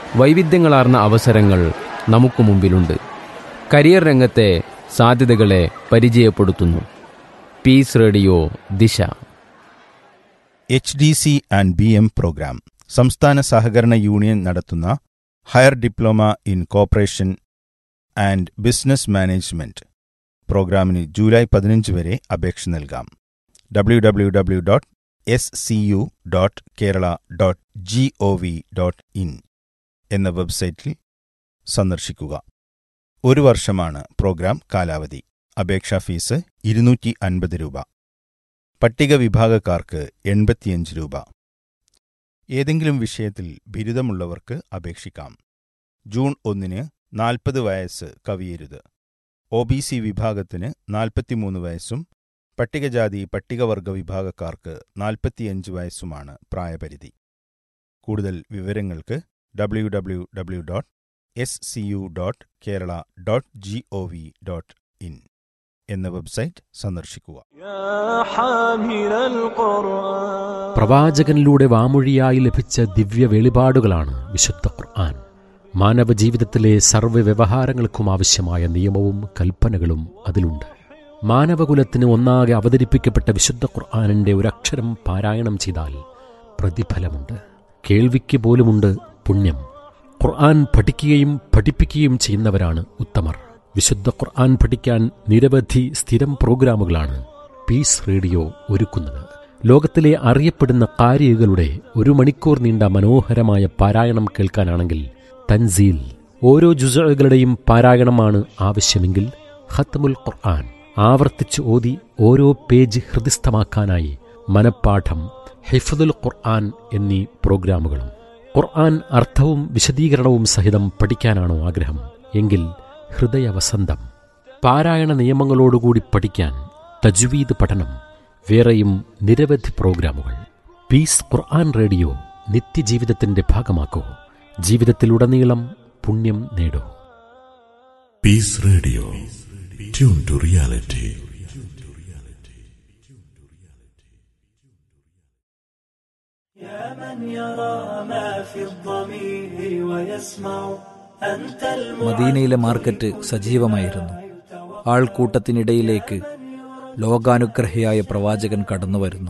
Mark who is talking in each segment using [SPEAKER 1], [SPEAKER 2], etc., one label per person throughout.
[SPEAKER 1] വൈവിധ്യങ്ങളാർന്ന അവസരങ്ങൾ നമുക്ക് മുമ്പിലുണ്ട് കരിയർ രംഗത്തെ സാധ്യതകളെ പരിചയപ്പെടുത്തുന്നു peace radio Disha
[SPEAKER 2] H D C and B M program സംസ്ഥാന സഹകരണ യൂണിയൻ നടത്തുന്ന higher diploma in cooperation and business management പ്രോഗ്രാമിന് ജൂലൈ പതിനഞ്ച് വരെ അപേക്ഷ നൽകാം W W W dot S C U dot Kerala dot G O V dot in എന്ന വെബ്സൈറ്റിൽ സന്ദർശിക്കുക ഒരു വർഷമാണ് പ്രോഗ്രാം കാലാവധി അപേക്ഷാ ഫീസ് ഇരുന്നൂറ്റി അൻപത് രൂപ പട്ടിക വിഭാഗക്കാർക്ക് എൺപത്തിയഞ്ച് രൂപ ഏതെങ്കിലും വിഷയത്തിൽ ബിരുദമുള്ളവർക്ക് അപേക്ഷിക്കാം ജൂൺ ഒന്നിന് നാൽപ്പത് വയസ്സ് കവിയരുത് ഒ ബി സി വിഭാഗത്തിന് നാൽപ്പത്തിമൂന്ന് വയസ്സും പട്ടികജാതി പട്ടികവർഗ വിഭാഗക്കാർക്ക് നാൽപ്പത്തിയഞ്ച് വയസ്സുമാണ് പ്രായപരിധി കൂടുതൽ വിവരങ്ങൾക്ക് W W W dot S C U dot Kerala dot G O V dot in എന്ന വെബ്സൈറ്റ് സന്ദർശിക്കുക
[SPEAKER 3] പ്രവാചകനിലൂടെ വാമൊഴിയായി ലഭിച്ച ദിവ്യ വെളിപാടുകളാണ് വിശുദ്ധ ഖുർആൻ മാനവ ജീവിതത്തിലെ സർവ്വ വ്യവഹാരങ്ങൾക്കും ആവശ്യമായ നിയമവും കൽപ്പനകളും അതിലുണ്ട് മാനവകുലത്തിന് ഒന്നാകെ അവതരിപ്പിക്കപ്പെട്ട വിശുദ്ധ ഖുർആാനിന്റെ ഒരക്ഷരം പാരായണം ചെയ്താൽ പ്രതിഫലമുണ്ട് കേൾവിക്ക് പോലുമുണ്ട് പുണ്യം ഖുർആൻ പഠിക്കുകയും പഠിപ്പിക്കുകയും ചെയ്യുന്നവരാണ് ഉത്തമർ വിശുദ്ധ ഖുർആൻ പഠിക്കാൻ നിരവധി സ്ഥിരം പ്രോഗ്രാമുകളാണ് പീസ് റേഡിയോ ഒരുക്കുന്നത് ലോകത്തിലെ അറിയപ്പെടുന്ന കാരികളുടെ ഒരു മണിക്കൂർ നീണ്ട മനോഹരമായ പാരായണം കേൾക്കാനാണെങ്കിൽ തൻസീൽ ഓരോ ജുസകളുടെയും പാരായണമാണ് ആവശ്യമെങ്കിൽ ഖത്മുൽ ഖുർആൻ ആവർത്തിച്ച് ഓതി ഓരോ പേജ് ഹൃദിസ്ഥമാക്കാനായി മനപ്പാഠം ഹിഫദുൽ ഖുർആൻ എന്നീ പ്രോഗ്രാമുകളും ഖുർആൻ അർത്ഥവും വിശദീകരണവും സഹിതം പഠിക്കാനാണോ ആഗ്രഹം എങ്കിൽ ഹൃദയവസന്തം പാരായണ നിയമങ്ങളോടുകൂടി പഠിക്കാൻ തജ്വീദ് പഠനം വേറെയും നിരവധി പ്രോഗ്രാമുകൾ പീസ് ഖുർആൻ റേഡിയോ നിത്യജീവിതത്തിന്റെ ഭാഗമാക്കൂ ജീവിതത്തിലുടനീളം പുണ്യം നേടൂ
[SPEAKER 4] Peace Radio. Tune to reality.
[SPEAKER 5] يا من يرى ما في الضمير ويسمع أنت
[SPEAKER 6] മദീനയിലെ മാർക്കറ്റ് സജീവമായിരുന്നു ആൾക്കൂട്ടത്തിനിടയിലേക്ക് ലോകാനുഗ്രഹിയായ പ്രവാചകൻ കടന്നുവരുന്നു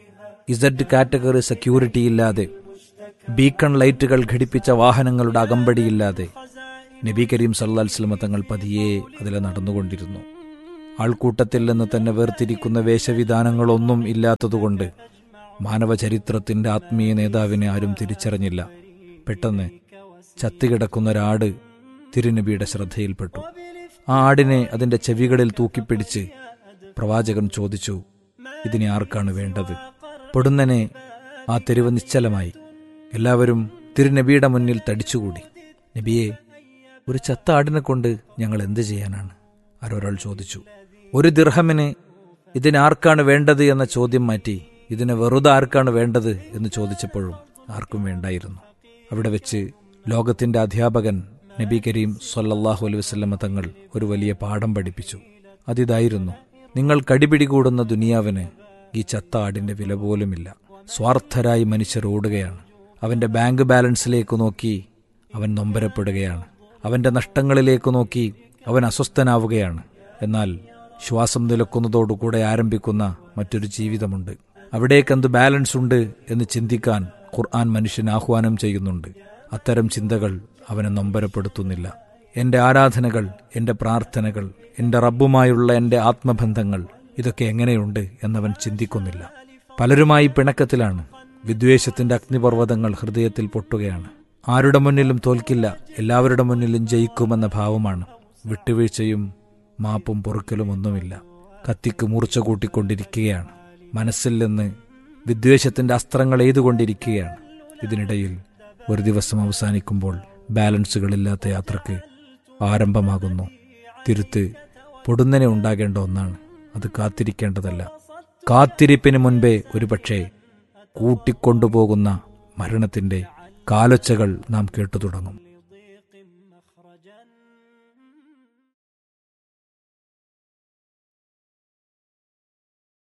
[SPEAKER 6] ഇസഡ് കാറ്റഗറി സെക്യൂരിറ്റിയില്ലാതെ ബീക്കൺ ലൈറ്റുകൾ ഘടിപ്പിച്ച വാഹനങ്ങളുടെ അകമ്പടിയില്ലാതെ നബി കരീം സല്ലാസ്ലമ തങ്ങൾ പതിയെ അതിലെ നടന്നുകൊണ്ടിരുന്നു ആൾക്കൂട്ടത്തിൽ നിന്ന് തന്നെ വേർതിരിക്കുന്ന വേഷവിധാനങ്ങളൊന്നും ഇല്ലാത്തതുകൊണ്ട് മാനവചരിത്രത്തിന്റെ ആത്മീയ നേതാവിനെ ആരും തിരിച്ചറിഞ്ഞില്ല പെട്ടെന്ന് ചത്തുകിടക്കുന്ന ഒരാട് തിരുനബിയുടെ ശ്രദ്ധയിൽപ്പെട്ടു ആ ആടിനെ അതിന്റെ ചെവികളിൽ തൂക്കിപ്പിടിച്ച് പ്രവാചകൻ ചോദിച്ചു ഇതിനെ ആർക്കാണ് വേണ്ടത് പൊടുന്നനെ ആ തെരുവ് നിശ്ചലമായി എല്ലാവരും തിരുനബിയുടെ മുന്നിൽ തടിച്ചുകൂടി നബിയെ ഒരു ചത്ത ആടിനെ കൊണ്ട് ഞങ്ങൾ എന്ത് ചെയ്യാനാണ് ആരൊരാൾ ചോദിച്ചു ഒരു ദിർഹമിന് ഇതിനാർക്കാണ് വേണ്ടത് എന്ന ചോദ്യം മാറ്റി ഇതിന് വെറുതെ ആർക്കാണ് വേണ്ടത് എന്ന് ചോദിച്ചപ്പോഴും ആർക്കും വേണ്ടായിരുന്നു അവിടെ വെച്ച് ലോകത്തിന്റെ അധ്യാപകൻ നബി കരീം സൊല്ലാഹു അലൈഹി വസ്ലമ തങ്ങൾ ഒരു വലിയ പാഠം പഠിപ്പിച്ചു അതിതായിരുന്നു നിങ്ങൾ കടിപിടികൂടുന്ന ദുനിയാവിന് ഈ ചത്ത ആടിന്റെ വില പോലുമില്ല സ്വാർത്ഥരായി മനുഷ്യർ ഓടുകയാണ് അവന്റെ ബാങ്ക് ബാലൻസിലേക്ക് നോക്കി അവൻ നൊമ്പരപ്പെടുകയാണ് അവന്റെ നഷ്ടങ്ങളിലേക്ക് നോക്കി അവൻ അസ്വസ്ഥനാവുകയാണ് എന്നാൽ ശ്വാസം നിലക്കുന്നതോടുകൂടെ ആരംഭിക്കുന്ന മറ്റൊരു ജീവിതമുണ്ട് അവിടേക്കെന്ത് ബാലൻസ് ഉണ്ട് എന്ന് ചിന്തിക്കാൻ ഖുർആൻ മനുഷ്യൻ ആഹ്വാനം ചെയ്യുന്നുണ്ട് അത്തരം ചിന്തകൾ അവനെ നൊമ്പരപ്പെടുത്തുന്നില്ല എന്റെ ആരാധനകൾ എന്റെ പ്രാർത്ഥനകൾ എന്റെ റബ്ബുമായുള്ള എന്റെ ആത്മബന്ധങ്ങൾ ഇതൊക്കെ എങ്ങനെയുണ്ട് എന്നവൻ ചിന്തിക്കുന്നില്ല പലരുമായി പിണക്കത്തിലാണ് വിദ്വേഷത്തിന്റെ അഗ്നിപർവ്വതങ്ങൾ ഹൃദയത്തിൽ പൊട്ടുകയാണ് ആരുടെ മുന്നിലും തോൽക്കില്ല എല്ലാവരുടെ മുന്നിലും ജയിക്കുമെന്ന ഭാവമാണ് വിട്ടുവീഴ്ചയും മാപ്പും പൊറുക്കലും ഒന്നുമില്ല കത്തിക്ക് മൂർച്ച കൂട്ടിക്കൊണ്ടിരിക്കുകയാണ് മനസ്സിൽ നിന്ന് വിദ്വേഷത്തിന്റെ അസ്ത്രങ്ങൾ എയ്തുകൊണ്ടിരിക്കുകയാണ് ഇതിനിടയിൽ ഒരു ദിവസം അവസാനിക്കുമ്പോൾ ബാലൻസുകളില്ലാത്ത യാത്രക്ക് ആരംഭമാകുന്നു തിരുത്ത് പൊടുന്നനെ ഉണ്ടാകേണ്ട ഒന്നാണ് അത് കാത്തിരിക്കേണ്ടതല്ല കാത്തിരിപ്പിന് മുൻപേ ഒരുപക്ഷെ കൂട്ടിക്കൊണ്ടുപോകുന്ന മരണത്തിന്റെ കാലൊച്ചകൾ നാം കേട്ടു തുടങ്ങും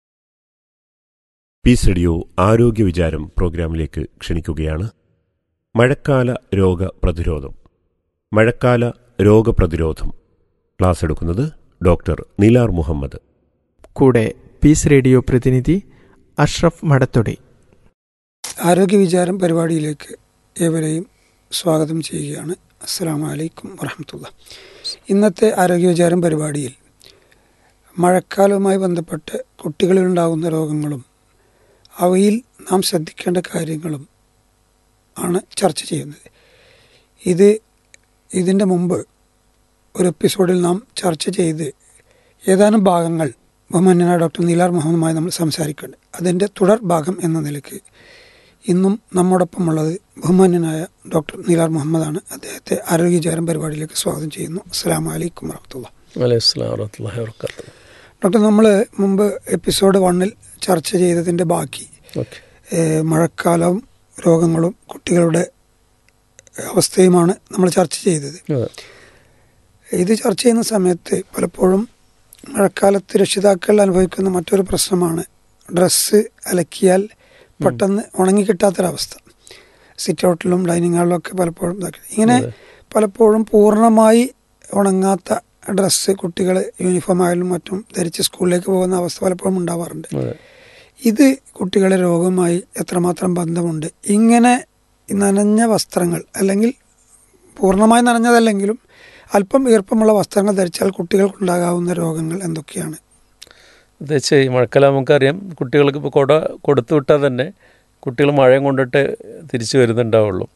[SPEAKER 7] പീസ് റേഡിയോ ആരോഗ്യ വിചാരം പ്രോഗ്രാമിലേക്ക് ക്ഷണിക്കുകയാണ് മഴക്കാല രോഗ പ്രതിരോധം മഴക്കാല രോഗപ്രതിരോധം ക്ലാസ് എടുക്കുന്നത് ഡോക്ടർ നിലാർ മുഹമ്മദ്
[SPEAKER 8] കൂടെ പീസ് റേഡിയോ പ്രതിനിധി അഷ്റഫ് മടത്തൊടി
[SPEAKER 9] ആരോഗ്യ വിചാരം പരിപാടിയിലേക്ക് ഏവരെയും സ്വാഗതം ചെയ്യുകയാണ് അസ്സാം വലൈക്കും വറഹമത്തുള്ള ഇന്നത്തെ ആരോഗ്യ വിചാരം പരിപാടിയിൽ മഴക്കാലവുമായി ബന്ധപ്പെട്ട് കുട്ടികളിലുണ്ടാകുന്ന രോഗങ്ങളും അവയിൽ നാം ശ്രദ്ധിക്കേണ്ട കാര്യങ്ങളും ആണ് ചർച്ച ചെയ്യുന്നത് ഇത് ഇതിൻ്റെ മുമ്പ് ഒരു എപ്പിസോഡിൽ നാം ചർച്ച ചെയ്ത് ഏതാനും ഭാഗങ്ങൾ ബഹുമാന്യനായ ഡോക്ടർ നീലാർ മുഹമ്മദുമായി നമ്മൾ സംസാരിക്കുന്നുണ്ട് അതിൻ്റെ തുടർ ഭാഗം എന്ന നിലയ്ക്ക് ഇന്നും നമ്മോടൊപ്പമുള്ളത് ബഹുമാന്യനായ ഡോക്ടർ നീലാർ മുഹമ്മദാണ് അദ്ദേഹത്തെ ആരോഗ്യചാരം പരിപാടിയിലേക്ക് സ്വാഗതം ചെയ്യുന്നു അസ്സാം വലൈക്കും വറഹത്തുള്ള ഡോക്ടർ നമ്മൾ മുമ്പ് എപ്പിസോഡ് വണ്ണിൽ ചർച്ച ചെയ്തതിൻ്റെ ബാക്കി ഏഹ്, മഴക്കാലവും രോഗങ്ങളും കുട്ടികളുടെ അവസ്ഥയുമാണ് നമ്മൾ ചർച്ച ചെയ്തത് ഇത് ചർച്ച ചെയ്യുന്ന സമയത്ത് പലപ്പോഴും മഴക്കാലത്ത് രക്ഷിതാക്കൾ അനുഭവിക്കുന്ന മറ്റൊരു പ്രശ്നമാണ് ഡ്രസ്സ് അലക്കിയാൽ പെട്ടെന്ന് ഉണങ്ങിക്കിട്ടാത്തൊരവസ്ഥ സിറ്റ് ഔട്ടിലും ഡൈനിങ് ഹാളിലും ഒക്കെ പലപ്പോഴും ഇതാക്കി ഇങ്ങനെ പലപ്പോഴും പൂർണ്ണമായി ഉണങ്ങാത്ത ഡ്രസ്സ് കുട്ടികൾ യൂണിഫോം ആയാലും മറ്റും ധരിച്ച് സ്കൂളിലേക്ക് പോകുന്ന അവസ്ഥ പലപ്പോഴും ഉണ്ടാവാറുണ്ട് ഇത് കുട്ടികളെ രോഗവുമായി എത്രമാത്രം ബന്ധമുണ്ട് ഇങ്ങനെ നനഞ്ഞ വസ്ത്രങ്ങൾ അല്ലെങ്കിൽ പൂർണ്ണമായി നനഞ്ഞതല്ലെങ്കിലും അല്പം ഈർപ്പമുള്ള വസ്ത്രങ്ങൾ ധരിച്ചാൽ കുട്ടികൾക്കുണ്ടാകാവുന്ന രോഗങ്ങൾ എന്തൊക്കെയാണ്
[SPEAKER 10] പ്രത്യേകിച്ച് ഈ മഴക്കാലം നമുക്കറിയാം കുട്ടികൾക്ക് ഇപ്പോൾ കുട കൊടുത്തു വിട്ടാൽ തന്നെ കുട്ടികൾ മഴയും കൊണ്ടിട്ട് തിരിച്ചു വരുന്നുണ്ടാവുള്ളൂ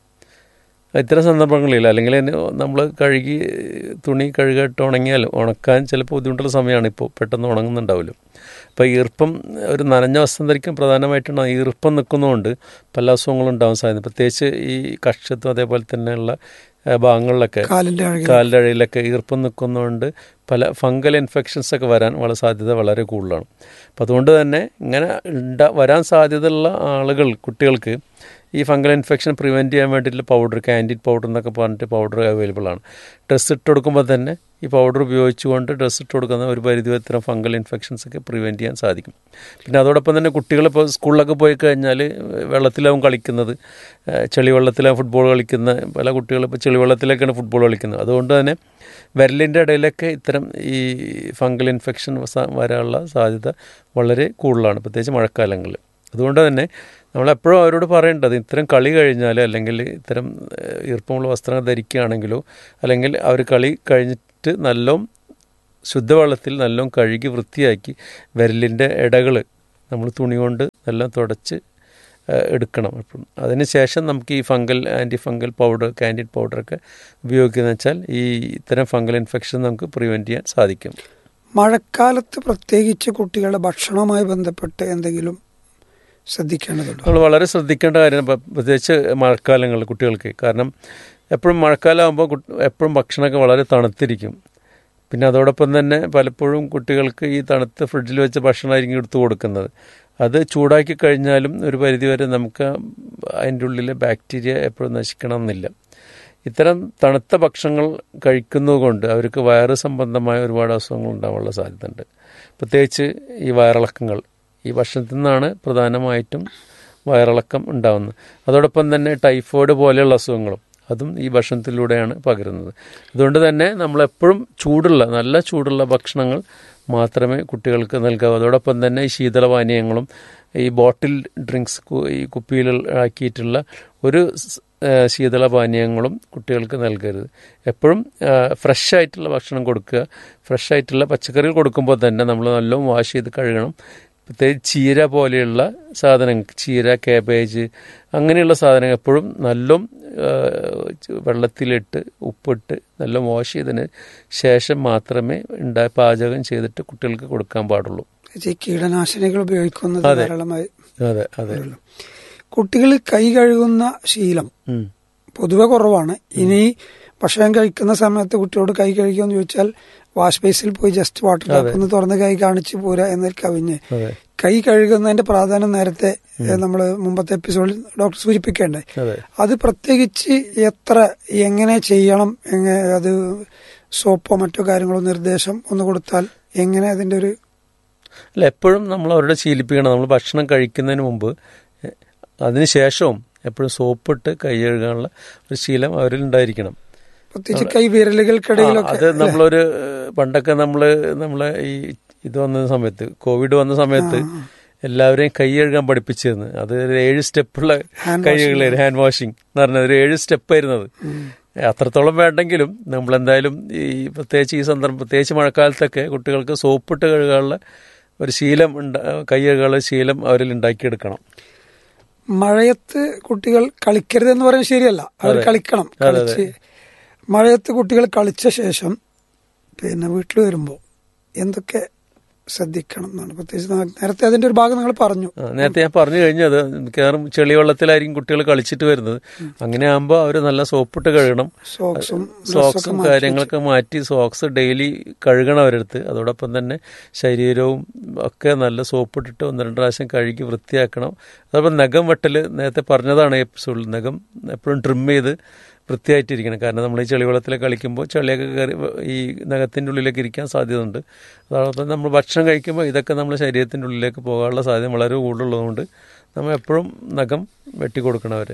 [SPEAKER 10] ഇത്തരം സന്ദർഭങ്ങളിൽ അല്ലെങ്കിൽ നമ്മൾ കഴുകി തുണി കഴുകിയിട്ട് ഉണങ്ങിയാൽ ഉണക്കാൻ ചിലപ്പോൾ ബുദ്ധിമുട്ടുള്ള സമയമാണ് ഇപ്പോൾ പെട്ടെന്ന് ഉണങ്ങുന്നുണ്ടാവില്ല അപ്പോൾ ഈർപ്പം ഒരു നനഞ്ഞ വസ്ത്രം ധരിക്കാൻ പ്രധാനമായിട്ടാണ് ഈർപ്പം നിൽക്കുന്നതുകൊണ്ട് പല അസുഖങ്ങളും ഉണ്ടാവാൻ സാധ്യത പ്രത്യേകിച്ച് ഈ കക്ഷത്തും അതേപോലെ തന്നെയുള്ള ആ, ഭാഗങ്ങളിലൊക്കെ
[SPEAKER 9] കാലിന്റെ അഴകിൽ.
[SPEAKER 10] കാലിൻ്റെ അഴയിലൊക്കെ ഈർപ്പം നിൽക്കുന്നതുകൊണ്ട് പല ഫംഗൽ ഇൻഫെക്ഷൻസ് ഒക്കെ വരാൻ വളരെ സാധ്യത വളരെ കൂടുതലാണ് അപ്പോൾ അതുകൊണ്ട് തന്നെ ഇങ്ങനെ ഉണ്ടാ വരാൻ സാധ്യതയുള്ള ആളുകൾ കുട്ടികൾക്ക് ഈ ഫംഗൽ ഇൻഫെക്ഷൻ പ്രിവെൻറ്റ് ചെയ്യാൻ വേണ്ടിയിട്ടുള്ള പൗഡർ കാൻഡിഡ് പൗഡർ എന്നൊക്കെ പറഞ്ഞിട്ട് പൗഡർ അവൈലബിൾ ആണ് ഡ്രസ്സ് ഇട്ട് കൊടുക്കുമ്പോൾ തന്നെ ഈ പൗഡർ ഉപയോഗിച്ചുകൊണ്ട് ഡ്രസ്സ് ഇട്ട് കൊടുക്കുന്ന ഒരു പരിധി വരെ ഇത്തരം ഫംഗൽ ഇൻഫെക്ഷൻസ് ഒക്കെ പ്രിവെൻറ്റ് ചെയ്യാൻ സാധിക്കും പിന്നെ അതോടൊപ്പം തന്നെ കുട്ടികൾ ഇപ്പോൾ സ്കൂളിലൊക്കെ പോയി കഴിഞ്ഞാൽ വെള്ളത്തിലാവും കളിക്കുന്നത് ഏഹ് ചെളിവെള്ളത്തിലാവും ഫുട്ബോൾ കളിക്കുന്ന പല കുട്ടികളും ഇപ്പോൾ ചെളിവെള്ളത്തിലേക്കാണ് ഫുട്ബോൾ കളിക്കുന്നത് അതുകൊണ്ട് തന്നെ വിരലിൻ്റെ ഇടയിലൊക്കെ ഇത്തരം ഈ ഫംഗൽ ഇൻഫെക്ഷൻ സ- വരാനുള്ള സാധ്യത വളരെ കൂടുതലാണ് പ്രത്യേകിച്ച് മഴക്കാലങ്ങളിൽ അതുകൊണ്ട് തന്നെ നമ്മളെപ്പോഴും അവരോട് പറയേണ്ടത് ഇത്തരം കളി കഴിഞ്ഞാൽ അല്ലെങ്കിൽ ഇത്തരം ഏഹ്, ഈർപ്പമുള്ള വസ്ത്രങ്ങൾ ധരിക്കുകയാണെങ്കിലോ അല്ലെങ്കിൽ അവർ കളി കഴിഞ്ഞിട്ട് നല്ലോം ശുദ്ധവെള്ളത്തിൽ നല്ലോം കഴുകി വൃത്തിയാക്കി വിരലിൻ്റെ ഇടകൾ നമ്മൾ തുണി കൊണ്ട് നല്ലോം തുടച്ച് ഏഹ്, എടുക്കണം അപ്പം അതിന് ശേഷം നമുക്ക് ഈ fungal anti fungal powder Candid പൗഡറൊക്കെ ഉപയോഗിക്കുന്നത് വെച്ചാൽ ഈ ഇത്തരം ഫംഗൽ ഇൻഫെക്ഷൻ നമുക്ക് പ്രിവെൻറ്റ് ചെയ്യാൻ സാധിക്കും
[SPEAKER 9] മഴക്കാലത്ത് പ്രത്യേകിച്ച് കുട്ടികളുടെ ഭക്ഷണവുമായി ബന്ധപ്പെട്ട് എന്തെങ്കിലും ശ്രദ്ധിക്കേണ്ടതുണ്ടോ
[SPEAKER 10] നമ്മൾ വളരെ ശ്രദ്ധിക്കേണ്ട കാര്യം പ- പ്രത്യേകിച്ച് മഴക്കാലങ്ങളിൽ കുട്ടികൾക്ക് കാരണം എപ്പോഴും മഴക്കാലം ആകുമ്പോൾ എപ്പോഴും ഭക്ഷണമൊക്കെ വളരെ തണുത്തിരിക്കും പിന്നെ അതോടൊപ്പം തന്നെ പലപ്പോഴും കുട്ടികൾക്ക് ഈ തണുത്ത ഫ്രിഡ്ജിൽ വെച്ച ഭക്ഷണമായിരിക്കും എടുത്തു കൊടുക്കുന്നത് അത് ചൂടാക്കി കഴിഞ്ഞാലും ഒരു പരിധിവരെ നമുക്ക് അതിൻ്റെ ഉള്ളിലെ ബാക്ടീരിയ എപ്പോഴും നശിക്കണമെന്നില്ല ഇത്തരം തണുത്ത ഭക്ഷണങ്ങൾ കഴിക്കുന്നത് കൊണ്ട് അവർക്ക് വയറ് സംബന്ധമായ ഒരുപാട് അസുഖങ്ങൾ ഉണ്ടാവാനുള്ള സാധ്യതയുണ്ട് പ്രത്യേകിച്ച് ഈ വയറിളക്കങ്ങൾ ഈ ഭക്ഷണത്തിൽ നിന്നാണ് പ്രധാനമായിട്ടും വയറിളക്കം ഉണ്ടാകുന്നത് അതോടൊപ്പം തന്നെ ടൈഫോയിഡ് പോലെയുള്ള അസുഖങ്ങളും അതും ഈ ഭക്ഷണത്തിലൂടെയാണ് പകരുന്നത് അതുകൊണ്ട് തന്നെ നമ്മളെപ്പോഴും ചൂടുള്ള നല്ല ചൂടുള്ള ഭക്ഷണങ്ങൾ മാത്രമേ കുട്ടികൾക്ക് നൽകാവൂ അതോടൊപ്പം തന്നെ ഈ ശീതളപാനീയങ്ങളും ഈ ബോട്ടിൽ ഡ്രിങ്ക്സ് കു- ഈ കുപ്പിയിൽ ആക്കിയിട്ടുള്ള ഒരു സ്- ആ, ശീതളപാനീയങ്ങളും കുട്ടികൾക്ക് നൽകരുത് എപ്പോഴും ഫ്രഷ് ആയിട്ടുള്ള ഭക്ഷണം കൊടുക്കുക ഫ്രഷ് ആയിട്ടുള്ള പച്ചക്കറികൾ കൊടുക്കുമ്പോൾ തന്നെ നമ്മൾ നല്ലോണം വാഷ് ചെയ്ത് കഴുകണം പ്രത്യേകിച്ച് ചീര പോലെയുള്ള സാധനങ്ങൾ ചീര കാബേജ് അങ്ങനെയുള്ള സാധനങ്ങൾ എപ്പോഴും നല്ലോം ആ, വെള്ളത്തിലിട്ട് ഉപ്പിട്ട് നല്ല വാഷ് ചെയ്തതിന് ശേഷം മാത്രമേ ഉണ്ടാ പാചകം ചെയ്തിട്ട് കുട്ടികൾക്ക് കൊടുക്കാൻ പാടുള്ളൂ
[SPEAKER 9] ഈ കീടനാശിനികൾ ഉപയോഗിക്കുന്നത്
[SPEAKER 10] അതെ.
[SPEAKER 9] ധാരാളമായി
[SPEAKER 10] അതെ അതെ
[SPEAKER 9] കുട്ടികൾ കൈ കഴുകുന്ന ശീലം
[SPEAKER 10] ഉം.
[SPEAKER 9] പൊതുവെ കുറവാണ് ഇനി ഭക്ഷണം കഴിക്കുന്ന സമയത്ത് കുട്ടിയോട് കൈ കഴുകിയെന്ന് ചോദിച്ചാൽ വാഷ് ബേസിൽ പോയി ജസ്റ്റ് വാട്ടർ ടാപ്പ് ഒന്ന് തുറന്ന് കൈ കാണിച്ച് പോരാ എന്നതിൽ കവിഞ്ഞ്
[SPEAKER 10] അതെ
[SPEAKER 9] കൈ കഴുകുന്നതിന്റെ പ്രാധാന്യം നേരത്തെ നമ്മൾ മുമ്പത്തെ എപ്പിസോഡിൽ ഡോക്ടർ സൂചിപ്പിക്കേണ്ടേ
[SPEAKER 10] അതെ
[SPEAKER 9] അത് പ്രത്യേകിച്ച് എത്ര എങ്ങനെ ചെയ്യണം എങ്ങനെ അത് സോപ്പോ മറ്റോ കാര്യങ്ങളോ നിർദ്ദേശം ഒന്ന് കൊടുത്താൽ എങ്ങനെ അതിന്റെ ഒരു
[SPEAKER 10] അല്ല എപ്പോഴും നമ്മൾ അവരുടെ ശീലിപ്പിക്കണം നമ്മൾ ഭക്ഷണം കഴിക്കുന്നതിന് മുമ്പ് എ, അതിന് ശേഷവും എപ്പോഴും സോപ്പിട്ട് കൈ കഴുകാനുള്ള ഒരു ശീലം അവരിൽ ഉണ്ടായിരിക്കണം
[SPEAKER 9] പ്രത്യേകിച്ച് കൈ വിരലുകൾക്കിടയിലൊക്കെ
[SPEAKER 10] അത് നമ്മളൊരു ഏഹ്, പണ്ടൊക്കെ നമ്മൾ നമ്മളെ ഈ ഇത് വന്ന സമയത്ത് കോവിഡ് വന്ന സമയത്ത് എല്ലാവരെയും കൈ കഴുകാൻ പഠിപ്പിച്ചിരുന്നു അത് ഒരു ഏഴ് സ്റ്റെപ്പുള്ള
[SPEAKER 9] Hand
[SPEAKER 10] കൈ
[SPEAKER 9] washing.
[SPEAKER 10] കഴുകൽ ഹാൻഡ് വാഷിംഗ് എന്ന് പറഞ്ഞത് ഒരു ഏഴ് സ്റ്റെപ്പായിരുന്നു അത് അത്രത്തോളം വേണ്ടെങ്കിലും നമ്മൾ എന്തായാലും ഈ പ്രത്യേകിച്ച് ഈ സന്ദർഭം പ്രത്യേകിച്ച് മഴക്കാലത്തൊക്കെ കുട്ടികൾക്ക് സോപ്പിട്ട് കഴുകാനുള്ള ഒരു ശീലം ഉണ്ട- കൈ കഴുകാനുള്ള ശീലം അവരിൽ ഉണ്ടാക്കിയെടുക്കണം
[SPEAKER 9] മഴയത്ത് കുട്ടികൾ കളിക്കരുതെന്ന് പറയുന്നത് ശരിയല്ല അവർ
[SPEAKER 10] അതെ.
[SPEAKER 9] കളിക്കണം
[SPEAKER 10] അതെ, അതെ.
[SPEAKER 9] കളിച്ച് മഴയത്ത് കുട്ടികൾ കളിച്ച ശേഷം പിന്നെ വീട്ടിൽ വരുമ്പോൾ എന്തൊക്കെ ശ്രദ്ധിക്കണം എന്നാണ് പ്രത്യേകിച്ച് ന- നേരത്തെ അതിന്റെ ഒരു ഭാഗം നിങ്ങൾ പറഞ്ഞു
[SPEAKER 10] ആ, നേരത്തെ ഞാൻ പറഞ്ഞു കഴിഞ്ഞത് മിക്കവാറും ചെളിവെള്ളത്തിലായിരിക്കും കുട്ടികൾ കളിച്ചിട്ട് വരുന്നത് അങ്ങനെ ആകുമ്പോൾ അവർ നല്ല സോപ്പിട്ട് കഴുകണം
[SPEAKER 9] സോക്സും
[SPEAKER 10] സോക്സും
[SPEAKER 9] മാറ്റി
[SPEAKER 10] കാര്യങ്ങളൊക്കെ മാറ്റി സോക്സ് ഡെയിലി കഴുകണം അവരടുത്ത് അതോടൊപ്പം തന്നെ ശരീരവും ഒക്കെ നല്ല സോപ്പിട്ടിട്ട് ഒന്ന് രണ്ട് പ്രാവശ്യം കഴുകി വൃത്തിയാക്കണം അതോടൊപ്പം നഖം വെട്ടൽ നേരത്തെ പറഞ്ഞതാണ് ഈ എപ്പിസോഡിൽ നഖം എപ്പോഴും ട്രിം ചെയ്ത് വൃത്തിയായിട്ടിരിക്കണം കാരണം നമ്മൾ ഈ ചെളിവെള്ളത്തിൽ കളിക്കുമ്പോൾ ചളിയൊക്കെ കയറി ഈ നഖത്തിൻ്റെ ഉള്ളിലേക്ക് ഇരിക്കാൻ സാധ്യതയുണ്ട് അതോടൊപ്പം നമ്മൾ ഭക്ഷണം കഴിക്കുമ്പോൾ ഇതൊക്കെ നമ്മുടെ ശരീരത്തിൻ്റെ ഉള്ളിലേക്ക് പോകാനുള്ള സാധ്യത വളരെ കൂടുതലുള്ളതുകൊണ്ട് നമ്മൾ എപ്പോഴും നഖം വെട്ടിക്കൊടുക്കണം അവരെ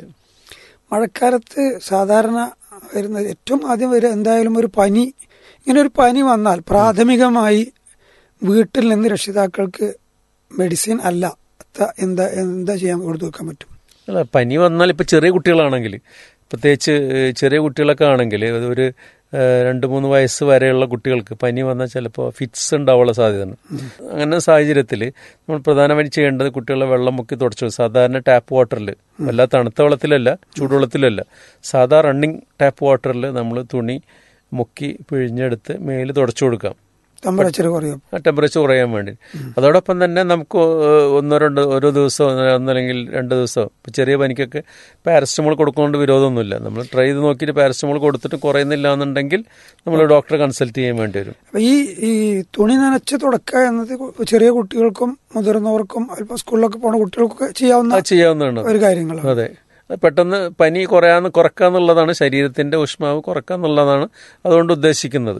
[SPEAKER 9] മഴക്കാലത്ത് സാധാരണ വരുന്നത് ഏറ്റവും ആദ്യം വരിക എന്തായാലും ഒരു പനി ഇങ്ങനെ ഒരു പനി വന്നാൽ പ്രാഥമികമായി വീട്ടിൽ നിന്ന് രക്ഷിതാക്കൾക്ക് മെഡിസിൻ അല്ല ത- എന്താ എന്താ ചെയ്യാൻ കൊടുത്തു വെക്കാൻ പറ്റും
[SPEAKER 10] അല്ല പനി വന്നാൽ ഇപ്പോൾ ചെറിയ കുട്ടികളാണെങ്കിൽ പ്രത്യേകിച്ച് ഏഹ്, ചെറിയ കുട്ടികളൊക്കെ ആണെങ്കിൽ അത് ഒരു ഏഹ്, രണ്ട് മൂന്ന് വയസ്സ് വരെയുള്ള കുട്ടികൾക്ക് പനി വന്നാൽ ചിലപ്പോൾ ഫിറ്റ്സ് ഉണ്ടാവാനുള്ള സാധ്യതയുണ്ട് അങ്ങനെ സാഹചര്യത്തിൽ നമ്മൾ പ്രധാനമായും ചെയ്യേണ്ടത് കുട്ടികളെ വെള്ളം മുക്കി തുടച്ചു സാധാരണ ടാപ്പ് വാട്ടറിൽ വല്ല തണുത്ത വെള്ളത്തിലല്ല ചൂടുവെള്ളത്തിലല്ല സാധാ റണ്ണിങ് ടാപ്പ് വാട്ടറിൽ നമ്മൾ തുണി മുക്കി പിഴിഞ്ഞെടുത്ത് മേല് തുടച്ചു കൊടുക്കാം
[SPEAKER 9] ടെമ്പറേച്ചർ കുറയും
[SPEAKER 10] ആ ടെമ്പറേച്ചർ കുറയാൻ വേണ്ടി അതോടൊപ്പം തന്നെ നമുക്ക് ഏഹ്, ഒന്നോ രണ്ടോ ഓരോ ദിവസമോ ഒന്നല്ലെങ്കിൽ രണ്ട് ദിവസമോ ഇപ്പം ചെറിയ പനിക്കൊക്കെ പാരസ്റ്റമോൾ കൊടുക്കുന്നതുകൊണ്ട് വിരോധമൊന്നുമില്ല നമ്മൾ ട്രൈ ചെയ്ത് നോക്കിയിട്ട് പാരസ്റ്റമോൾ കൊടുത്തിട്ട് കുറയുന്നില്ല എന്നുണ്ടെങ്കിൽ നമ്മൾ ഡോക്ടറെ കൺസൾട്ട് ചെയ്യാൻ വേണ്ടി വരും
[SPEAKER 9] അപ്പൊ ഈ ഈ തുണി നനച്ച് തുടക്കുക എന്നത് കു- ചെറിയ കുട്ടികൾക്കും മുതിർന്നവർക്കും അല്പം സ്കൂളിലൊക്കെ പോണ കുട്ടികൾക്കൊക്കെ ചെയ്യാവുന്ന
[SPEAKER 10] അത് ചെയ്യാവുന്നതാണ്
[SPEAKER 9] ഒരു കാര്യങ്ങളാണ്
[SPEAKER 10] അതെ അത് പെട്ടെന്ന് പനി കുറയാന്ന് കുറക്കാന്നുള്ളതാണ് ശരീരത്തിന്റെ ഊഷ്മാവ് കുറക്കാന്നുള്ളതാണ് അതുകൊണ്ട് ഉദ്ദേശിക്കുന്നത്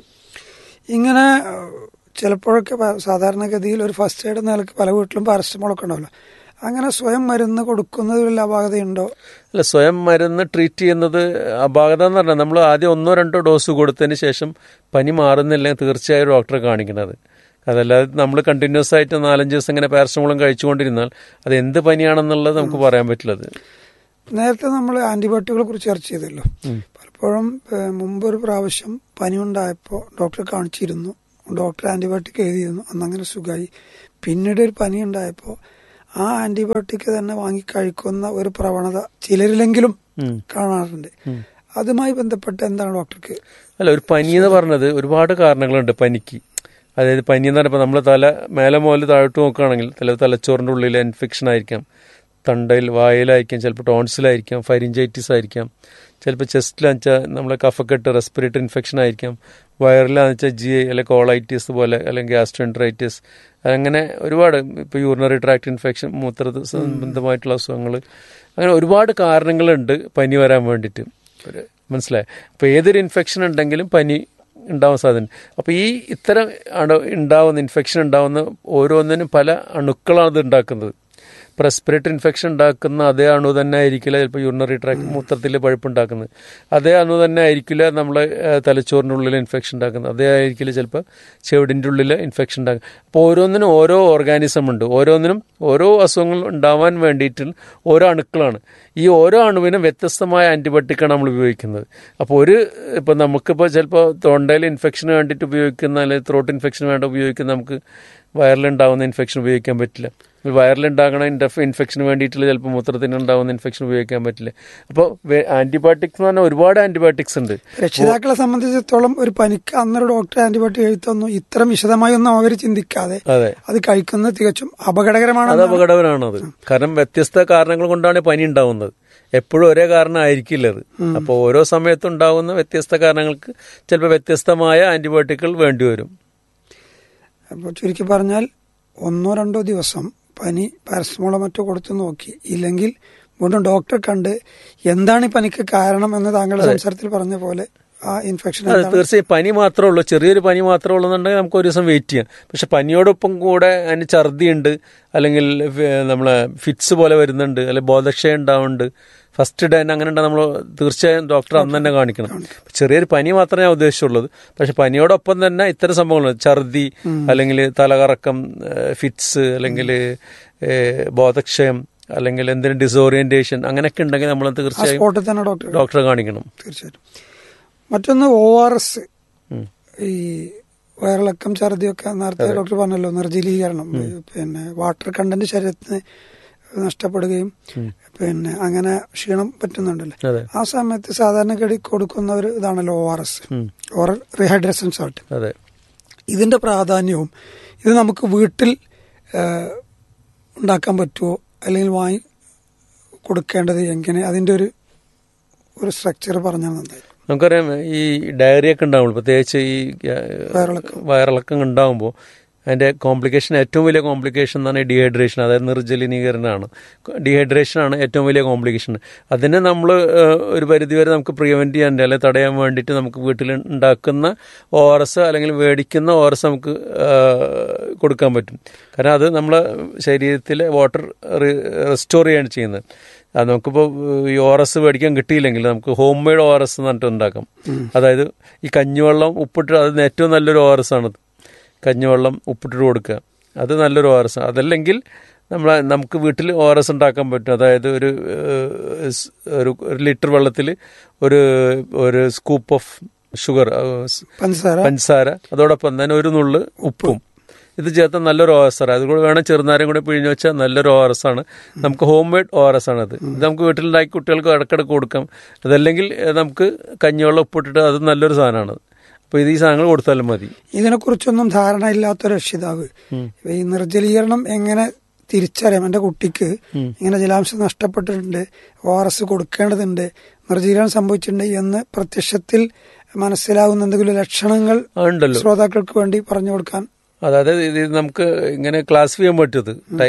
[SPEAKER 9] ഇങ്ങനെ ഏഹ്, ചിലപ്പോഴൊക്കെ പ- സാധാരണഗതിയിൽ ഒരു ഫസ്റ്റ് എയ്ഡ് നിലക്ക് പല വീട്ടിലും പാരസ്റ്റമോളൊക്കെ ഉണ്ടാവില്ല അങ്ങനെ സ്വയം മരുന്ന് കൊടുക്കുന്നതിൽ വല്ല അപാകതയുണ്ടോ
[SPEAKER 10] അല്ല സ്വയം മരുന്ന് ട്രീറ്റ് ചെയ്യുന്നത് അപാകത എന്ന് പറഞ്ഞാൽ നമ്മൾ ആദ്യം ഒന്നോ രണ്ടോ ഡോസ് കൊടുത്തതിന് ശേഷം പനി മാറുന്നില്ലെങ്കിൽ തീർച്ചയായും ഡോക്ടറെ കാണിക്കുന്നത് അതല്ലാതെ നമ്മൾ കണ്ടിന്യൂസ് ആയിട്ട് നാലഞ്ച് ദിവസം ഇങ്ങനെ പാരസ്റ്റമോളും കഴിച്ചുകൊണ്ടിരുന്നാൽ അത് എന്ത് പനിയാണെന്നുള്ളത് നമുക്ക് പറയാൻ പറ്റില്ലത്
[SPEAKER 9] നേരത്തെ നമ്മൾ ആന്റിബയോട്ടിക്കുകളെ കുറിച്ച് ചർച്ച ചെയ്തല്ലോ പലപ്പോഴും ഏഹ്, മുമ്പ് ഒരു പ്രാവശ്യം പനി ഉണ്ടായപ്പോൾ ഡോക്ടറെ കാണിച്ചിരുന്നു ഡോക്ടർ ആന്റിബയോട്ടിക് എഴുതിയിരുന്നു അന്നങ്ങനെ സുഖമായി പിന്നീട് ഒരു പനി ഉണ്ടായപ്പോൾ ആ ആന്റിബയോട്ടിക് തന്നെ വാങ്ങി കഴിക്കുന്ന ഒരു പ്രവണത ചിലരിലെങ്കിലും കാണാറുണ്ട് അതുമായി ബന്ധപ്പെട്ട് എന്താണ് ഡോക്ടർക്ക്
[SPEAKER 10] അല്ല ഒരു പനി എന്ന് പറഞ്ഞത് ഒരുപാട് കാരണങ്ങളുണ്ട് പനിക്ക് അതായത് പനി എന്ന് പറയുമ്പോൾ നമ്മൾ തല മേലെ മുതൽ താഴോട്ട് നോക്കുകയാണെങ്കിൽ തല തലച്ചോറിൻ്റെ ഉള്ളിൽ ഇൻഫെക്ഷൻ ആയിരിക്കാം തണ്ടയിൽ വായയിലായിരിക്കാം ചിലപ്പോൾ ടോൺസിലായിരിക്കാം ഫരിഞ്ചൈറ്റിസ് ആയിരിക്കാം ചിലപ്പോൾ ചെസ്റ്റിലാന്ന് വെച്ചാൽ നമ്മളെ കഫക്കെട്ട് റെസ്പിറേറ്ററി ഇൻഫെക്ഷൻ ആയിരിക്കാം വയറിലാന്ന് വെച്ചാൽ ജി ഐ അല്ലെങ്കിൽ കോളൈറ്റിസ് പോലെ അല്ലെങ്കിൽ ഗ്യാസ്ട്രോൻട്രൈറ്റിസ് അങ്ങനെ ഒരുപാട് ഇപ്പോൾ യൂറിനറി ട്രാക്ട് ഇൻഫെക്ഷൻ മൂത്ര സംബന്ധമായിട്ടുള്ള അസുഖങ്ങൾ അങ്ങനെ ഒരുപാട് കാരണങ്ങളുണ്ട് പനി വരാൻ വേണ്ടിയിട്ട് ഒരു മനസ്സിലായി അപ്പോൾ ഏതൊരു ഇൻഫെക്ഷൻ ഉണ്ടെങ്കിലും പനി ഉണ്ടാവാൻ സാധ്യത അപ്പോൾ ഈ ഇത്തരം അണു ഉണ്ടാവുന്ന ഇൻഫെക്ഷൻ ഉണ്ടാവുന്ന ഓരോന്നിനും പല അണുക്കളാണ് ഇത് ഉണ്ടാക്കുന്നത് ഇപ്പോൾ റെസ്പിറേറ്ററി ഇൻഫെക്ഷൻ ഉണ്ടാക്കുന്ന അതേ അണു തന്നെ ആയിരിക്കില്ല ചിലപ്പോൾ യൂറിനറി ട്രാക്ട് മൂത്രത്തിൽ പഴുപ്പ് ഉണ്ടാക്കുന്നത് അതേ അണു തന്നെ ആയിരിക്കില്ല നമ്മളെ ഏഹ്, തലച്ചോറിൻ്റെ ഉള്ളിൽ ഇൻഫെക്ഷൻ ഉണ്ടാക്കുന്നത് അതേ ആയിരിക്കില്ല ചിലപ്പോൾ ചെവിടിൻ്റെ ഉള്ളിൽ ഇൻഫെക്ഷൻ ഉണ്ടാക്കുന്നത് അപ്പോൾ ഓരോന്നിനും ഓരോ ഓർഗാനിസം ഉണ്ട് ഓരോന്നിനും ഓരോ അസുഖങ്ങൾ ഉണ്ടാവാൻ വേണ്ടിയിട്ട് ഓരോ അണുക്കളാണ് ഈ ഓരോ അണുവിനും വ്യത്യസ്തമായ ആൻറ്റിബയോട്ടിക്കാണ് നമ്മൾ ഉപയോഗിക്കുന്നത് അപ്പോൾ ഒരു ഇപ്പോൾ നമുക്കിപ്പോൾ ചിലപ്പോൾ തൊണ്ടയിൽ ഇൻഫെക്ഷന് വേണ്ടിയിട്ട് ഉപയോഗിക്കുന്ന അല്ലെങ്കിൽ ത്രോട്ട് ഇൻഫെക്ഷന് വേണ്ടി ഉപയോഗിക്കുന്ന നമുക്ക് വയറിലുണ്ടാവുന്ന ഇൻഫെക്ഷൻ ഉപയോഗിക്കാൻ പറ്റില്ല വയറിലുണ്ടാകണ ഇൻഫെക്ഷന് വേണ്ടിയിട്ടുള്ള ചിലപ്പോൾ മൂത്രത്തിന് ഉണ്ടാകുന്ന ഇൻഫെക്ഷൻ ഉപയോഗിക്കാൻ പറ്റില്ല അപ്പോൾ ആന്റിബയോട്ടിക്സ് എന്ന് പറഞ്ഞാൽ ഒരുപാട് ആന്റിബയോട്ടിക്സ് ഉണ്ട്
[SPEAKER 9] രക്ഷിതാക്കളെ സംബന്ധിച്ചിടത്തോളം ഒരു പനിക്ക് അന്നൊരു ഡോക്ടർ ആന്റിബയോട്ടിക് എഴുതി തന്നു ഇത്തരം വിശദമായി ഒന്നും അവർ ചിന്തിക്കാതെ
[SPEAKER 10] അതെ
[SPEAKER 9] അത് കഴിക്കുന്നത് തികച്ചും അപകടകരമാണ്
[SPEAKER 10] അത് അപകടകരമാണത് കാരണം വ്യത്യസ്ത കാരണങ്ങൾ കൊണ്ടാണ് പനി ഉണ്ടാവുന്നത് എപ്പോഴും ഒരേ കാരണം ആയിരിക്കില്ല അത് അപ്പോൾ ഓരോ സമയത്തും ഉണ്ടാവുന്ന വ്യത്യസ്ത കാരണങ്ങൾക്ക് ചിലപ്പോൾ വ്യത്യസ്തമായ ആന്റിബയോട്ടിക്കുകൾ വേണ്ടിവരും
[SPEAKER 9] അപ്പോൾ ചുരുക്കി പറഞ്ഞാൽ ഒന്നോ രണ്ടോ ദിവസം പനി പാരസമോളോ മറ്റോ കൊടുത്തു നോക്കി ഇല്ലെങ്കിൽ വീണ്ടും ഡോക്ടറെ കണ്ട് എന്താണ് ഈ പനിക്ക് കാരണം എന്ന് താങ്കളുടെ സംസാരത്തിൽ പറഞ്ഞ പോലെ ആ ഇൻഫെക്ഷൻ
[SPEAKER 10] അതെ തീർച്ചയായും പനി മാത്രമേ ഉള്ളൂ ചെറിയൊരു പനി മാത്രമേ ഉള്ളൂ എന്നുണ്ടെങ്കിൽ നമുക്ക് ഒരു ദിവസം വെയിറ്റ് ചെയ്യാം പക്ഷെ പനിയോടൊപ്പം കൂടെ അതിന് ഛർദി ഉണ്ട് അല്ലെങ്കിൽ ഫ- നമ്മളെ ഫിറ്റ്സ് പോലെ വരുന്നുണ്ട് അല്ലെങ്കിൽ ബോധക്ഷയം ഉണ്ടാവുന്നുണ്ട് ഫസ്റ്റ് ഡേ തന്നെ അങ്ങനെ ഉണ്ടെങ്കിൽ നമ്മൾ തീർച്ചയായും ഡോക്ടറെ അന്ന് തന്നെ കാണിക്കണം ചെറിയൊരു പനി മാത്രമേ ഞാൻ ഉദ്ദേശിച്ചുള്ളത് പക്ഷെ പനിയോടൊപ്പം തന്നെ ഇത്തരം സംഭവങ്ങൾ ഛർദി അല്ലെങ്കിൽ തലകറക്കം ഫിറ്റ്സ് അല്ലെങ്കിൽ ബോധക്ഷയം അല്ലെങ്കിൽ എന്തെങ്കിലും ഡിസോറിയന്റേഷൻ അങ്ങനെയൊക്കെ ഉണ്ടെങ്കിൽ നമ്മൾ
[SPEAKER 9] ആ
[SPEAKER 10] തീർച്ചയായും
[SPEAKER 9] സ്പോട്ടിൽ തന്നെ ഡോക്ടർ
[SPEAKER 10] ഡോക്ടറെ കാണിക്കണം
[SPEAKER 9] തീർച്ചയായിട്ടും മറ്റൊന്ന് ഒ ആർ എസ് ഈ വയറിളക്കം ഛർദിയൊക്കെ നേരത്തെ ഡോക്ടർ പറഞ്ഞല്ലോ നിർജ്ജലീകരണം പിന്നെ വാട്ടർ കണ്ടന്റ് ശരീരത്തിന് നഷ്ടപ്പെടുകയും പിന്നെ അങ്ങനെ ക്ഷീണം പറ്റുന്നുണ്ടല്ലോ
[SPEAKER 10] അതെ
[SPEAKER 9] ആ സമയത്ത് സാധാരണഗതി കൊടുക്കുന്ന ഒരു ഇതാണല്ലോ O R S oral rehydration salt
[SPEAKER 10] അതെ
[SPEAKER 9] ഇതിന്റെ പ്രാധാന്യവും ഇത് നമുക്ക് വീട്ടിൽ ഏഹ്, ഉണ്ടാക്കാൻ പറ്റുമോ അല്ലെങ്കിൽ വാങ്ങി കൊടുക്കേണ്ടത് എങ്ങനെ അതിന്റെ ഒരു ഒരു സ്ട്രക്ചർ പറഞ്ഞാൽ നന്നായി
[SPEAKER 10] നമുക്കറിയാം ഈ ഡയറിയ ഒക്കെ ഉണ്ടാവുള്ളൂ പ്രത്യേകിച്ച് ഈ ആ,
[SPEAKER 9] വയറിളക്കം.
[SPEAKER 10] വയറിളക്കം ഉണ്ടാകുമ്പോൾ അതിന്റെ കോംപ്ലിക്കേഷൻ ഏറ്റവും വലിയ കോംപ്ലിക്കേഷൻ എന്ന് പറഞ്ഞാൽ ഡീഹൈഡ്രേഷൻ അതായത് നിർജ്ജലീകരണമാണ് ഡീഹൈഡ്രേഷൻ ആണ് ഏറ്റവും വലിയ കോംപ്ലിക്കേഷൻ അതിനെ നമ്മൾ ഒരു പരിധിവരെ നമുക്ക് പ്രിവെന്റ് ചെയ്യാൻ അല്ലെങ്കിൽ തടയാൻ വേണ്ടിയിട്ട് നമുക്ക് വീട്ടിൽ ഉണ്ടാക്കുന്ന ഒ ആർ എസ് അല്ലെങ്കിൽ മേടിക്കുന്ന ഒ ആർ എസ് നമുക്ക് ആ, കൊടുക്കാൻ പറ്റും കാരണം അത് നമ്മളെ ശരീരത്തിലെ വാട്ടർ റെസ്റ്റോർ ചെയ്യാണ് ചെയ്യുന്നത് അത് നമുക്കിപ്പോൾ ഈ ഒ ആർ എസ് മേടിക്കാൻ കിട്ടിയില്ലെങ്കിൽ നമുക്ക് home made O R S എന്ന് പറഞ്ഞിട്ട് ഉണ്ടാക്കാം അതായത് ഈ കഞ്ഞിവെള്ളം ഉപ്പിട്ട് അത് ഏറ്റവും നല്ലൊരു ഒ ആർ എസ് ആണ് കഞ്ഞിവെള്ളം ഉപ്പിട്ടിട്ട് കൊടുക്കുക അത് നല്ലൊരു ഒ ആർ എസ് അതല്ലെങ്കിൽ നമ്മൾ നമുക്ക് വീട്ടിൽ ഒ ആർ എസ് ഉണ്ടാക്കാൻ പറ്റും അതായത് ഒരു ഏഹ്, സ് ഒരു ഒരു ലിറ്റർ വെള്ളത്തിൽ ഒരു ഒരു സ്കൂപ്പ് ഓഫ് ഷുഗർ
[SPEAKER 9] പഞ്ചസാര
[SPEAKER 10] പഞ്ചസാര അതോടൊപ്പം തന്നെ ഒരു നുള്ള് ഉപ്പും ഇത് ചേർത്ത നല്ലൊരു ഒ എസ് ആണ് അതുകൂടെ വേണം ചെറുനാരം കൂടെ പിഴിഞ്ഞു വെച്ചാൽ നല്ലൊരു ഒ എസ് ആണ് നമുക്ക് ഹോം മെയ്ഡ് ഒ എസ് ആണ് അത് ഇത് നമുക്ക് വീട്ടിലുണ്ടാക്കി കുട്ടികൾക്ക് ഇടക്കിടക്ക് കൊടുക്കാം അതല്ലെങ്കിൽ ഏഹ്, നമുക്ക് കഞ്ഞിവെള്ളം ഉപ്പിട്ടിട്ട് അത് നല്ലൊരു സാധനമാണ് അപ്പോൾ ഇത് ഈ സാധനങ്ങൾ കൊടുത്താലും മതി
[SPEAKER 9] ഇതിനെക്കുറിച്ചൊന്നും ധാരണ ഇല്ലാത്ത രക്ഷിതാവ് ഈ നിർജ്ജലീകരണം എങ്ങനെ തിരിച്ചറിയാം എൻ്റെ കുട്ടിക്ക് ഇങ്ങനെ ജലാംശം നഷ്ടപ്പെട്ടിട്ടുണ്ട് ഒ ആർ എസ് കൊടുക്കേണ്ടതുണ്ട് നിർജ്ജലീകരണം സംഭവിച്ചിട്ടുണ്ട് എന്ന് പ്രത്യക്ഷത്തിൽ മനസ്സിലാവുന്ന എന്തെങ്കിലും ലക്ഷണങ്ങൾ
[SPEAKER 10] ആ, ഉണ്ടല്ലോ
[SPEAKER 9] ശ്രോതാക്കൾക്ക് വേണ്ടി പറഞ്ഞു കൊടുക്കാൻ
[SPEAKER 10] അതായത് ഇത് നമുക്ക് ഇങ്ങനെ ക്ലാസിഫൈ ചെയ്യാൻ പറ്റത്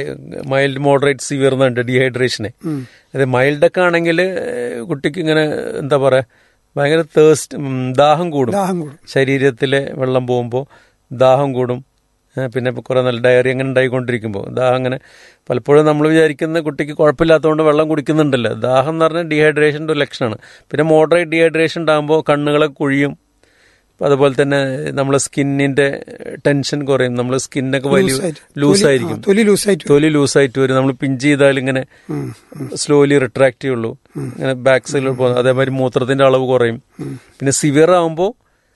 [SPEAKER 10] മൈൽഡ് മോഡറേറ്റ് സിവിയർ എന്നുണ്ട് ഡീഹൈഡ്രേഷനെ അത് മൈൽഡൊക്കെ ആണെങ്കിൽ കുട്ടിക്ക് ഇങ്ങനെ എന്താ പറയാ ഭയങ്കര തേസ്റ്റ് ദാഹം കൂടും
[SPEAKER 9] ദാഹം കൂടും
[SPEAKER 10] ശരീരത്തിലെ വെള്ളം പോകുമ്പോൾ ദാഹം കൂടും ഏ, പിന്നെ ഇപ്പൊ കുറെ നല്ല ഡയറി അങ്ങനെ ഉണ്ടായിക്കൊണ്ടിരിക്കുമ്പോൾ ദാഹം അങ്ങനെ പലപ്പോഴും നമ്മൾ വിചാരിക്കുന്ന കുട്ടിക്ക് കുഴപ്പമില്ലാത്തതുകൊണ്ട് വെള്ളം കുടിക്കുന്നുണ്ടല്ലോ ദാഹം എന്ന് പറഞ്ഞാൽ ഡീഹൈഡ്രേഷൻ്റെ ഒരു ലക്ഷണമാണ് പിന്നെ മോഡറേറ്റ് ഡീഹൈഡ്രേഷൻ ഉണ്ടാകുമ്പോൾ കണ്ണുകളെ കുഴിയും അതുപോലെ തന്നെ നമ്മളെ സ്കിന്നിന്റെ ടെൻഷൻ കുറയും നമ്മളെ സ്കിന്നൊക്കെ വലിയ
[SPEAKER 9] ലൂസായിട്ട്.
[SPEAKER 10] ലൂസായിരിക്കും
[SPEAKER 9] തൊലി ലൂസായിട്ട്
[SPEAKER 10] തൊലി ലൂസായിട്ട് വരും നമ്മൾ പിഞ്ച് ചെയ്താൽ ഇങ്ങനെ സ്ലോലി റിട്രാക്ട് ചെയ്യുള്ളൂ ഇങ്ങനെ ബാക്ക് സൈഡിൽ പോകുന്നത് അതേമാതിരി മൂത്രത്തിന്റെ അളവ് കുറയും പിന്നെ സിവിയർ ആകുമ്പോൾ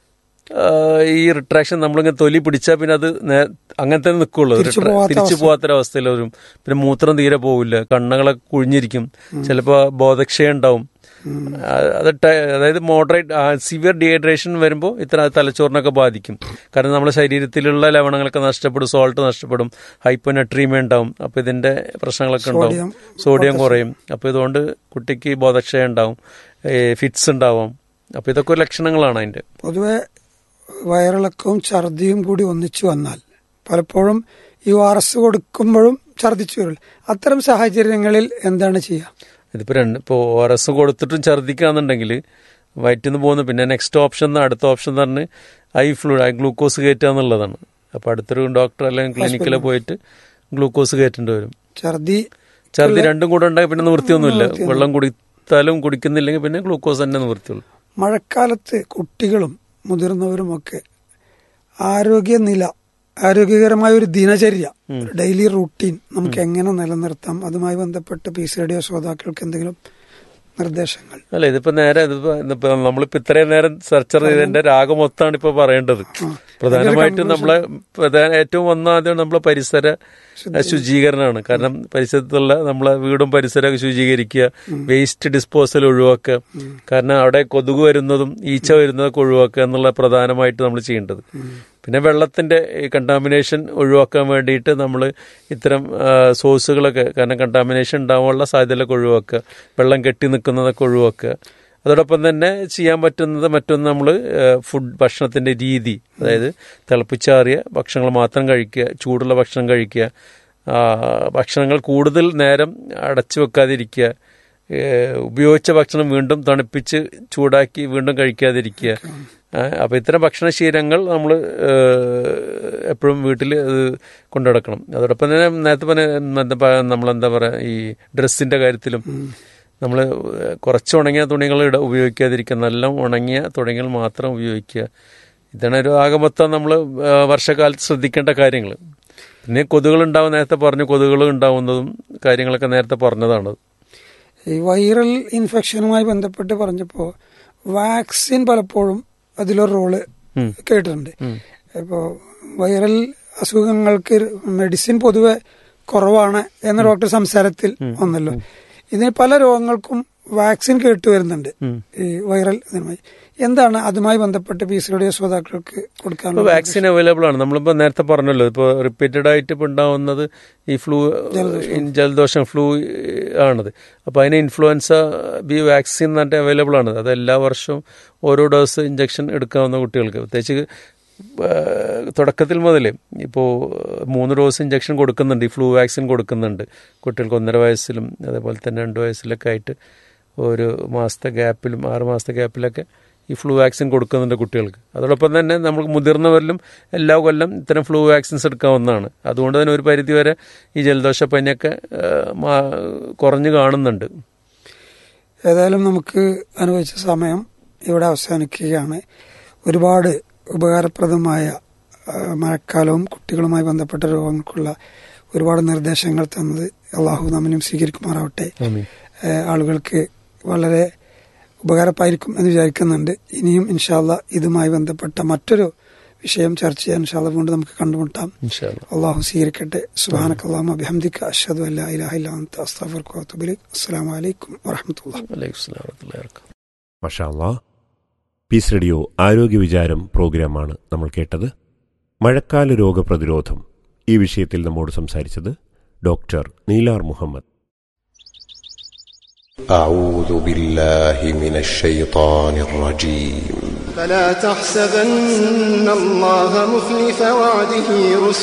[SPEAKER 10] ഈ റിട്രാക്ഷൻ നമ്മളിങ്ങനെ തൊലി പിടിച്ചാൽ പിന്നെ അത് നേ- അങ്ങനെ തന്നെ നിൽക്കുള്ളൂ
[SPEAKER 9] തിരിച്ചു പോവാത്ത
[SPEAKER 10] തിരിച്ചു
[SPEAKER 9] അവസ്ഥ.
[SPEAKER 10] പോകാത്തൊരവസ്ഥയിൽ വരും പിന്നെ മൂത്രം തീരെ പോവില്ല കണ്ണുകളൊക്കെ കുഴിഞ്ഞിരിക്കും ചിലപ്പോൾ ബോധക്ഷയം ഉണ്ടാവും ആ, അത് ട- അതായത് മോഡറേറ്റ് സിവിയർ ഡീഹൈഡ്രേഷൻ വരുമ്പോൾ ഇത്ര തലച്ചോറിനൊക്കെ ബാധിക്കും കാരണം നമ്മുടെ ശരീരത്തിലുള്ള ലവണങ്ങളൊക്കെ നഷ്ടപ്പെടും സോൾട്ട് നഷ്ടപ്പെടും ഹൈപ്പോനെട്രീമ ഉണ്ടാവും അപ്പോൾ ഇതിന്റെ പ്രശ്നങ്ങളൊക്കെ ഉണ്ടാവും
[SPEAKER 9] സോഡിയം,
[SPEAKER 10] സോഡിയം കുറയും അപ്പോൾ ഇതുകൊണ്ട് കുട്ടിക്ക് ബോധക്ഷയം ഉണ്ടാവും ഫിറ്റ്സ് ഉണ്ടാവും അപ്പോൾ ഇതൊക്കെ ഒരു ലക്ഷണങ്ങളാണ് അതിന്റെ
[SPEAKER 9] പൊതുവെ വയറിളക്കവും ഛർദിയും കൂടി ഒന്നിച്ചു വന്നാൽ പലപ്പോഴും ഈ ആർ എസ് കൊടുക്കുമ്പോഴും ഛർദിച്ചു വരില്ല അത്തരം സാഹചര്യങ്ങളിൽ എന്താണ് ചെയ്യുക
[SPEAKER 10] ഇതിപ്പോൾ രണ്ട് ഇപ്പോൾ ഒ ആർ എസ് കൊടുത്തിട്ടും ഛർദ്ദിക്കാന്നുണ്ടെങ്കിൽ വയറ്റിൽ നിന്ന് പോകുന്നു പിന്നെ നെക്സ്റ്റ് ഓപ്ഷൻ അടുത്ത ഓപ്ഷൻ എന്ന് പറഞ്ഞ് ഐ ഫ്ലൂഡ് ഐ ഗ്ലൂക്കോസ് കയറ്റുക എന്നുള്ളതാണ് അപ്പോൾ അടുത്തൊരു ഡോക്ടർ അല്ലെങ്കിൽ ക്ലിനിക്കിൽ പോയിട്ട് ഗ്ലൂക്കോസ് കയറ്റേണ്ടി വരും
[SPEAKER 9] ഛർദി
[SPEAKER 10] ഛർദി രണ്ടും കൂടെ ഉണ്ടായി പിന്നെ നിവൃത്തിയൊന്നുമില്ല വെള്ളം കുടിത്താലും കുടിക്കുന്നില്ലെങ്കിൽ പിന്നെ ഗ്ലൂക്കോസ് തന്നെ നിവൃത്തിയുള്ളൂ
[SPEAKER 9] മഴക്കാലത്ത് കുട്ടികളും മുതിർന്നവരുമൊക്കെ ആരോഗ്യനില ആരോഗ്യകരമായ ഒരു ദിനചര്യ ഡെയിലി റൂട്ടീൻ നമുക്ക് എങ്ങനെ നിലനിർത്താം അതുമായി ബന്ധപ്പെട്ട് പി സി റേഡിയോ ശ്രോതാക്കൾക്ക് എന്തെങ്കിലും നിർദ്ദേശങ്ങൾ
[SPEAKER 10] അല്ല ഇതിപ്പോ നേരെ ഇതിപ്പോ ഇതിപ്പോ നമ്മളിപ്പോ ഇത്രയും നേരം സെർച്ച് ചെയ്തതിന്റെ രാഗം മൊത്തമാണ് ഇപ്പൊ പറയേണ്ടത് പ്രധാനമായിട്ടും നമ്മളെ പ്രധാന ഏറ്റവും ഒന്നാദ്യം നമ്മളെ പരിസര ശുചീകരണമാണ് കാരണം പരിസരത്തുള്ള നമ്മളെ വീടും പരിസരമൊക്കെ ശുചീകരിക്കുക വേസ്റ്റ് ഡിസ്പോസൽ ഒഴിവാക്കുക കാരണം അവിടെ കൊതുക് വരുന്നതും ഈച്ച വരുന്നതൊക്കെ ഒഴിവാക്കുക എന്നുള്ള പ്രധാനമായിട്ട് നമ്മൾ ചെയ്യേണ്ടത് പിന്നെ വെള്ളത്തിന്റെ കണ്ടാമിനേഷൻ ഒഴിവാക്കാൻ വേണ്ടിയിട്ട് നമ്മൾ ഇത്തരം ആ, സോഴ്സുകളൊക്കെ കാരണം കണ്ടാമിനേഷൻ ഉണ്ടാവാനുള്ള സാധ്യതകളൊക്കെ ഒഴിവാക്കുക വെള്ളം കെട്ടി നിൽക്കുന്നതൊക്കെ ഒഴിവാക്കുക അതോടൊപ്പം തന്നെ ചെയ്യാൻ പറ്റുന്നത് മറ്റൊന്ന് നമ്മൾ ഫുഡ് ഭക്ഷണത്തിന്റെ രീതി അതായത് തിളപ്പിച്ചാറിയ ഭക്ഷണങ്ങൾ മാത്രം കഴിക്കുക ചൂടുള്ള ഭക്ഷണം കഴിക്കുക ആ, ഭക്ഷണങ്ങൾ കൂടുതൽ നേരം അടച്ചു വെക്കാതിരിക്കുക ഏഹ് ഉപയോഗിച്ച ഭക്ഷണം വീണ്ടും തണുപ്പിച്ച് ചൂടാക്കി വീണ്ടും കഴിക്കാതിരിക്കുക ഏഹ് അപ്പൊ ഇത്തരം ഭക്ഷണശീലങ്ങൾ നമ്മൾ എപ്പോഴും വീട്ടിൽ അത് കൊണ്ടുനടക്കണം അതോടൊപ്പം തന്നെ നേരത്തെ പറഞ്ഞ എന്താ പ- നമ്മളെന്താ പറയാ ഈ ഡ്രസ്സിന്റെ കാര്യത്തിലും നമ്മൾ കുറച്ച് ഉണങ്ങിയ തുണികൾ ഇട ഉപയോഗിക്കാതിരിക്കുക നല്ല ഉണങ്ങിയ തുണികൾ മാത്രം ഉപയോഗിക്കുക ഇതാണ് ഒരു ആകെ മൊത്തം നമ്മൾ വർഷകാലത്ത് ശ്രദ്ധിക്കേണ്ട കാര്യങ്ങൾ പിന്നെ കൊതുകുകൾ ഉണ്ടാവും നേരത്തെ പറഞ്ഞു കൊതുകുകൾ ഉണ്ടാവുന്നതും കാര്യങ്ങളൊക്കെ നേരത്തെ പറഞ്ഞതാണ്
[SPEAKER 9] ഈ വൈറൽ ഇൻഫെക്ഷനുമായി ബന്ധപ്പെട്ട് പറഞ്ഞപ്പോൾ വാക്സിൻ പലപ്പോഴും അതിലൊരു റോള് കേട്ടിട്ടുണ്ട് ഇപ്പോൾ വൈറൽ അസുഖങ്ങൾക്ക് മെഡിസിൻ പൊതുവെ കുറവാണ് എന്ന ഡോക്ടർ സംസാരത്തിൽ വന്നല്ലോ ഇതിന് പല രോഗങ്ങൾക്കും വാക്സിൻ കേട്ടു വരുന്നുണ്ട് ഈ വൈറൽ ഇതിനുമായി എന്താണ് അതുമായി ബന്ധപ്പെട്ട് പി സി ശ്രോതാക്കൾക്ക്
[SPEAKER 10] ഇപ്പോൾ
[SPEAKER 9] കൊടുക്കാൻ
[SPEAKER 10] വാക്സിൻ അവൈലബിൾ ആണ് നമ്മളിപ്പോൾ നേരത്തെ പറഞ്ഞല്ലോ ഇപ്പോൾ റിപ്പീറ്റഡ് ആയിട്ട് ഇപ്പോൾ ഉണ്ടാവുന്നത് ഈ ഫ്ലൂ ജലദോഷം ഫ്ലൂ ആണത് അപ്പോൾ അതിന് ഇൻഫ്ലുവൻസ ബി വാക്സിൻ എന്നിട്ട് അവൈലബിൾ ആണ് അത് എല്ലാ വർഷവും ഓരോ ഡോസ് ഇഞ്ചക്ഷൻ എടുക്കാവുന്ന കുട്ടികൾക്ക് പ്രത്യേകിച്ച് തുടക്കത്തിൽ മുതൽ ഇപ്പോൾ മൂന്ന് ഡോസ് ഇഞ്ചക്ഷൻ കൊടുക്കുന്നുണ്ട് ഈ ഫ്ലൂ വാക്സിൻ കൊടുക്കുന്നുണ്ട് കുട്ടികൾക്ക് ഒന്നര വയസ്സിലും അതേപോലെ തന്നെ രണ്ട് വയസ്സിലൊക്കെ ആയിട്ട് ഒരു മാസത്തെ ഗ്യാപ്പിലും ആറ് മാസത്തെ ഗ്യാപ്പിലൊക്കെ ഈ ഫ്ലൂ വാക്സിൻ കൊടുക്കുന്നുണ്ട് കുട്ടികൾക്ക് അതോടൊപ്പം തന്നെ നമുക്ക് മുതിർന്നവരിലും എല്ലാ കൊല്ലം ഇത്തരം ഫ്ലൂ വാക്സിൻസ് എടുക്കാവുന്നതാണ് അതുകൊണ്ട് തന്നെ ഒരു പരിധി വരെ ഈ ജലദോഷപ്പനിയൊക്കെ കുറഞ്ഞു കാണുന്നുണ്ട്
[SPEAKER 9] ഏതായാലും നമുക്ക് അനുഭവിച്ച സമയം ഇവിടെ അവസാനിക്കുകയാണ് ഒരുപാട് ഉപകാരപ്രദമായ ആ, മഴക്കാലവും കുട്ടികളുമായി ബന്ധപ്പെട്ട രോഗങ്ങൾക്കുള്ള ഒരുപാട് നിർദ്ദേശങ്ങൾ തന്നത് അള്ളാഹു നമ്മനും സ്വീകരിക്കുമാറാവട്ടെ ഏ, ആളുകൾക്ക് വളരെ ഉപകാരപ്പായിരിക്കും എന്ന് വിചാരിക്കുന്നുണ്ട് ഇനിയും ഇൻഷാല്ല ഇതുമായി ബന്ധപ്പെട്ട മറ്റൊരു വിഷയം ചർച്ച ചെയ്യാൻ ഇൻഷാല്ല വീണ്ടും നമുക്ക് കണ്ടുമുട്ടാം
[SPEAKER 10] ഇൻഷാല്ല
[SPEAKER 9] അള്ളാഹു സ്വീകരിക്കട്ടെ സുബാനക്ക് അള്ളാഹു അബിഹംദിക്ക് അഷദു അല്ലാ ഇലാഹ ഇല്ലാ അൻത അസ്തഗ്ഫിറുക വഅത്തുബു ഇലൈക് അസ്സലാമു അലൈക്കും വറഹ്മത്തുള്ളാഹി
[SPEAKER 10] വലൈക്കും സ്ലാം വറഹ്മത്തുള്ളാഹി വബറകാതുഹു
[SPEAKER 7] മഷാല്ലാ പീസ് റേഡിയോ ആരോഗ്യ വിചാരം പ്രോഗ്രാമാണ് നമ്മൾ കേട്ടത് മഴക്കാല രോഗപ്രതിരോധം ഈ വിഷയത്തിൽ നമ്മോട് സംസാരിച്ചത് ഡോക്ടർ നീലാർ മുഹമ്മദ്
[SPEAKER 11] أعوذ بالله من الشيطان الرجيم
[SPEAKER 12] فلا تحسبن الله مخلف وعده رسله